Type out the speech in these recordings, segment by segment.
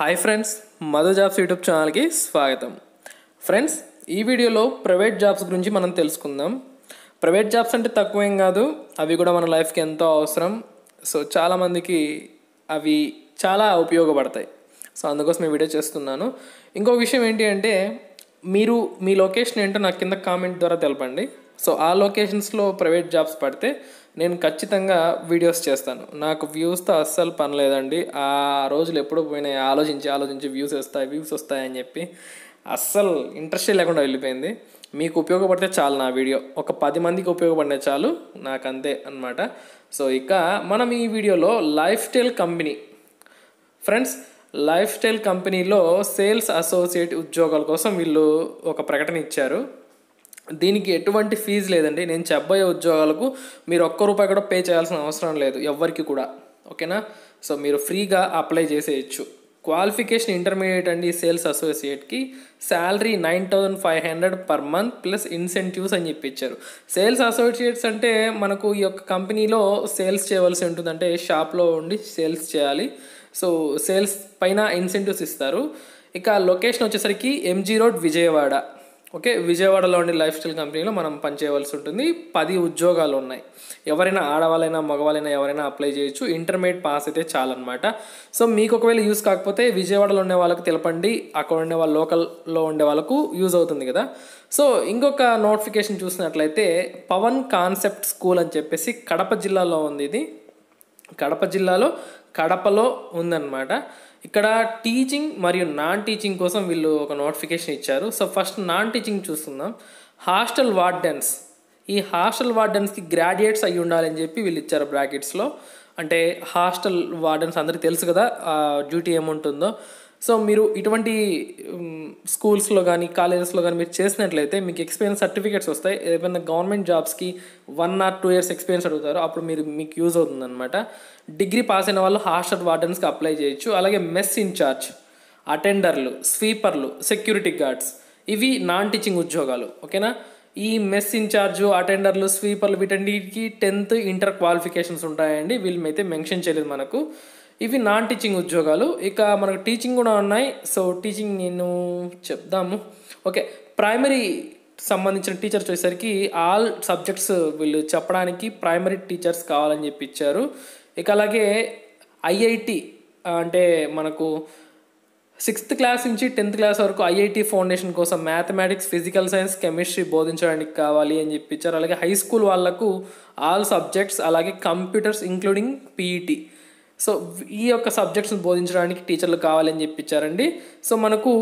hi friends Madhu jobs YouTube ఛానల్కి స్వాగతం friends ఈ వీడియోలో ప్రైవేట్ జాబ్స్ గురించి మనం తెలుసుకుందాం ప్రైవేట్ జాబ్స్ అంటే తక్కువేం కాదు అవి కూడా మన లైఫ్కి ఎంతో అవసరం సో చాలామందికి అవి చాలా ఉపయోగపడతాయి సో అందుకోసం ఈ వీడియో చేస్తున్నాను ఇంకో విషయం ఏంటి అంటే మీరు మీ లొకేషన్ ఏంటో నాకు కింద కామెంట్ ద్వారా తెలపండి సో ఆ లొకేషన్స్లో ప్రైవేట్ జాబ్స్ పడితే నేను ఖచ్చితంగా వీడియోస్ చేస్తాను నాకు వ్యూస్తో అస్సలు పని లేదండి ఆ రోజులు ఎప్పుడు పోయినాయి ఆలోచించి ఆలోచించి వ్యూస్ వస్తాయి వ్యూస్ వస్తాయని చెప్పి అస్సలు ఇంట్రెస్టే లేకుండా వెళ్ళిపోయింది మీకు ఉపయోగపడితే చాలు నా వీడియో ఒక పది మందికి ఉపయోగపడితే చాలు నాకు అంతే అనమాట సో ఇక మనం ఈ వీడియోలో lifestyle company friends lifestyle కంపెనీలో సేల్స్ అసోసియేట్ ఉద్యోగాల కోసం వీళ్ళు ఒక ప్రకటన ఇచ్చారు దీనికి ఎటువంటి ఫీజు లేదండి నేను చెప్పబోయే ఉద్యోగాలకు మీరు ఒక్క రూపాయి కూడా పే చేయాల్సిన అవసరం లేదు ఎవ్వరికి కూడా ఓకేనా సో మీరు ఫ్రీగా అప్లై చేసేయచ్చు క్వాలిఫికేషన్ ఇంటర్మీడియట్ అండి సేల్స్ అసోసియేట్కి salary nine thousand five hundred per month plus incentives అని చెప్పి ఇచ్చారు సేల్స్ అసోసియేట్స్ అంటే మనకు ఈ యొక్క కంపెనీలో సేల్స్ చేయవలసి ఉంటుంది అంటే షాప్లో ఉండి సేల్స్ చేయాలి సో సేల్స్ పైన ఇన్సెంటివ్స్ ఇస్తారు ఇక లొకేషన్ వచ్చేసరికి ఎంజీ రోడ్ విజయవాడ ఓకే విజయవాడలో ఉండే లైఫ్ స్టైల్ కంపెనీలో మనం పనిచేయవలసి ఉంటుంది పది ఉద్యోగాలు ఉన్నాయి ఎవరైనా ఆడవాళ్ళైనా మగవాళ్ళైనా ఎవరైనా అప్లై చేయొచ్చు ఇంటర్మీడియట్ పాస్ అయితే చాలన్నమాట సో మీకు ఒకవేళ యూస్ కాకపోతే విజయవాడలో ఉండే వాళ్ళకి తెలపండి అక్కడ ఉండే వాళ్ళ లోకల్లో ఉండే వాళ్ళకు యూజ్ అవుతుంది కదా సో ఇంకొక నోటిఫికేషన్ చూసినట్లయితే పవన్ కాన్సెప్ట్ స్కూల్ అని చెప్పేసి కడప జిల్లాలో ఉంది ఇది కడప జిల్లాలో కడపలో ఉందన్నమాట ఇక్కడ టీచింగ్ మరియు నాన్ టీచింగ్ కోసం వీళ్ళు ఒక నోటిఫికేషన్ ఇచ్చారు సో ఫస్ట్ నాన్ టీచింగ్ చూస్తున్నాం హాస్టల్ వార్డెన్స్ ఈ హాస్టల్ వార్డెన్స్కి గ్రాడ్యుయేట్స్ అయ్యి ఉండాలని చెప్పి వీళ్ళు ఇచ్చారు బ్రాకెట్స్లో అంటే హాస్టల్ వార్డెన్స్ అందరికీ తెలుసు కదా డ్యూటీ ఏముంటుందో సో మీరు ఇటువంటి స్కూల్స్లో కానీ కాలేజెస్లో కానీ మీరు చేసినట్లయితే మీకు ఎక్స్పీరియన్స్ సర్టిఫికేట్స్ వస్తాయి ఏదైనా గవర్నమెంట్ జాబ్స్కి one or two years experience అడుగుతారు అప్పుడు మీరు మీకు యూజ్ అవుతుంది అనమాట డిగ్రీ పాస్ అయిన వాళ్ళు హాస్టల్ వార్డెన్స్కి అప్లై చేయొచ్చు అలాగే మెస్ ఇన్ఛార్జ్ అటెండర్లు స్వీపర్లు సెక్యూరిటీ గార్డ్స్ ఇవి నాన్ టీచింగ్ ఉద్యోగాలు ఓకేనా ఈ మెస్ ఇన్ఛార్జు అటెండర్లు స్వీపర్లు వీటన్నిటికి టెన్త్ ఇంటర్ క్వాలిఫికేషన్స్ ఉంటాయండి వీళ్ళు అయితే మెన్షన్ చేయలేదు మనకు ఇవి నాన్ టీచింగ్ ఉద్యోగాలు ఇక మనకు టీచింగ్ కూడా ఉన్నాయి సో టీచింగ్ నేను చెప్దాము ఓకే ప్రైమరీ సంబంధించిన టీచర్స్ వచ్చేసరికి ఆల్ సబ్జెక్ట్స్ వీళ్ళు చెప్పడానికి ప్రైమరీ టీచర్స్ కావాలని చెప్పి ఇచ్చారు ఇక అలాగే ఐఐటి అంటే మనకు సిక్స్త్ క్లాస్ నుంచి టెన్త్ క్లాస్ వరకు ఐఐటి ఫౌండేషన్ కోసం మ్యాథమెటిక్స్ ఫిజికల్ సైన్స్ కెమిస్ట్రీ బోధించడానికి కావాలి అని చెప్పించారు అలాగే హై స్కూల్ వాళ్ళకు ఆల్ సబ్జెక్ట్స్ అలాగే కంప్యూటర్స్ ఇంక్లూడింగ్ పీఈటీ సో ఈ యొక్క సబ్జెక్ట్స్ని బోధించడానికి టీచర్లు కావాలని చెప్పించారండి సో మనకు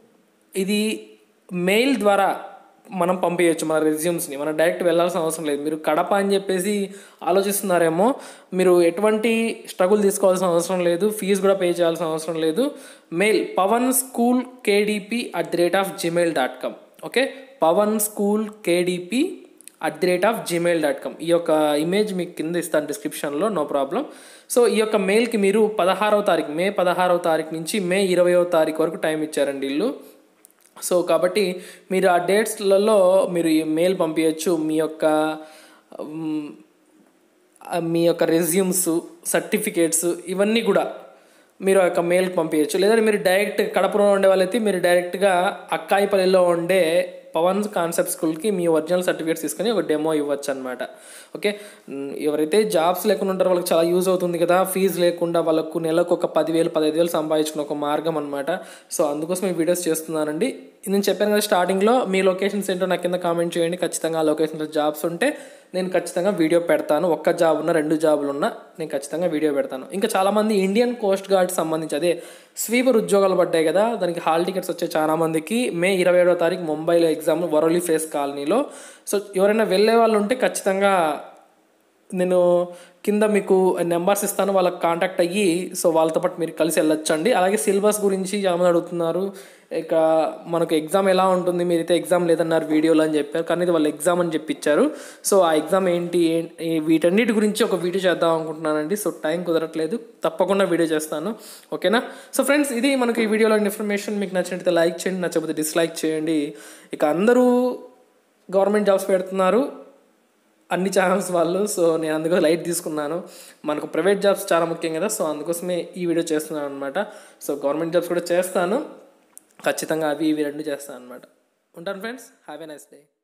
ఇది మెయిల్ ద్వారా మనం పంపించవచ్చు మన రెజ్యూమ్స్ని మనం డైరెక్ట్ వెళ్ళాల్సిన అవసరం లేదు మీరు కడప అని చెప్పేసి ఆలోచిస్తున్నారేమో మీరు ఎటువంటి స్ట్రగుల్ తీసుకోవాల్సిన అవసరం లేదు ఫీజు కూడా పే చేయాల్సిన అవసరం లేదు mail Pavan school KDP at the rate of Gmail dot com okay Pavan school KDP at the rate of Gmail dot com ఈ యొక్క ఇమేజ్ మీకు కింద ఇస్తాను డిస్క్రిప్షన్లో నో ప్రాబ్లం సో ఈ యొక్క మెయిల్కి మీరు పదహారవ తారీఖు మే పదహారవ తారీఖు నుంచి మే ఇరవయవ తారీఖు వరకు టైం ఇచ్చారండి వీళ్ళు సో కాబట్టి మీరు ఆ డేట్స్లలో మీరు ఈ మెయిల్ పంపించచ్చు మీ యొక్క మీ యొక్క రెజ్యూమ్స్ సర్టిఫికేట్స్ ఇవన్నీ కూడా మీరు ఆ యొక్క మెయిల్కి పంపించచ్చు లేదా మీరు డైరెక్ట్ కడపలో ఉండే వాళ్ళైతే మీరు డైరెక్ట్గా అక్కాయిపల్లిలో ఉండే పవన్ కాన్సెప్ట్ స్కూల్కి మీ ఒరిజినల్ సర్టిఫికేట్స్ తీసుకొని ఒక డెమో ఇవ్వచ్చు అనమాట ఓకే ఎవరైతే జాబ్స్ లేకుండా ఉంటారో వాళ్ళకి చాలా యూజ్ అవుతుంది కదా ఫీజు లేకుండా వాళ్ళకు నెలకు ఒక పదివేలు పదహైదు వేలు సంపాదించుకునే ఒక మార్గం అనమాట సో అందుకోసం ఈ వీడియోస్ చేస్తున్నానండి నేను చెప్పాను కదా స్టార్టింగ్లో మీ లొకేషన్స్ ఏంటో నాకు కింద కామెంట్ చేయండి ఖచ్చితంగా ఆ లొకేషన్లో జాబ్స్ ఉంటే నేను ఖచ్చితంగా వీడియో పెడతాను ఒక్క జాబ్ ఉన్న రెండు జాబులు ఉన్నా నేను ఖచ్చితంగా వీడియో పెడతాను ఇంకా చాలామంది ఇండియన్ కోస్ట్ గార్డ్ సంబంధించి అదే స్వీపర్ ఉద్యోగాలు పడ్డాయి కదా దానికి హాల్ టికెట్స్ వచ్చే చాలామందికి మే ఇరవై ఏడవ తారీఖు ముంబైలో ఎగ్జామ్ వరలీ ఫేస్ కాలనీలో సో ఎవరైనా వెళ్ళే వాళ్ళు ఉంటే ఖచ్చితంగా నేను కింద మీకు నెంబర్స్ ఇస్తాను వాళ్ళకి కాంటాక్ట్ అయ్యి సో వాళ్ళతో పాటు మీరు కలిసి వెళ్ళొచ్చండి అలాగే సిలబస్ గురించి చాలామంది అడుగుతున్నారు ఇక మనకు ఎగ్జామ్ ఎలా ఉంటుంది మీరైతే ఎగ్జామ్ లేదన్నారు వీడియోలో అని చెప్పారు కానీ ఇది వాళ్ళు ఎగ్జామ్ అని చెప్పించారు సో ఆ ఎగ్జామ్ ఏంటి వీటన్నిటి గురించి ఒక వీడియో చేద్దాం అనుకుంటున్నానండి సో టైం కుదరట్లేదు తప్పకుండా వీడియో చేస్తాను ఓకేనా సో ఫ్రెండ్స్ ఇది మనకు ఈ వీడియోలో ఇన్ఫర్మేషన్ మీకు నచ్చినట్లయితే లైక్ చేయండి నచ్చకపోతే డిస్లైక్ చేయండి ఇక అందరూ గవర్నమెంట్ జాబ్స్ పెడుతున్నారు అన్ని ఛానల్స్ వాళ్ళు సో నేను అందుకోసం లైట్ తీసుకున్నాను మనకు ప్రైవేట్ జాబ్స్ చాలా ముఖ్యం కదా సో అందుకోసమే ఈ వీడియో చేస్తున్నాను అనమాట సో గవర్నమెంట్ జాబ్స్ కూడా చేస్తాను ఖచ్చితంగా అవి ఇవి రెండు చేస్తాను అనమాట ఉంటాను friends have a nice day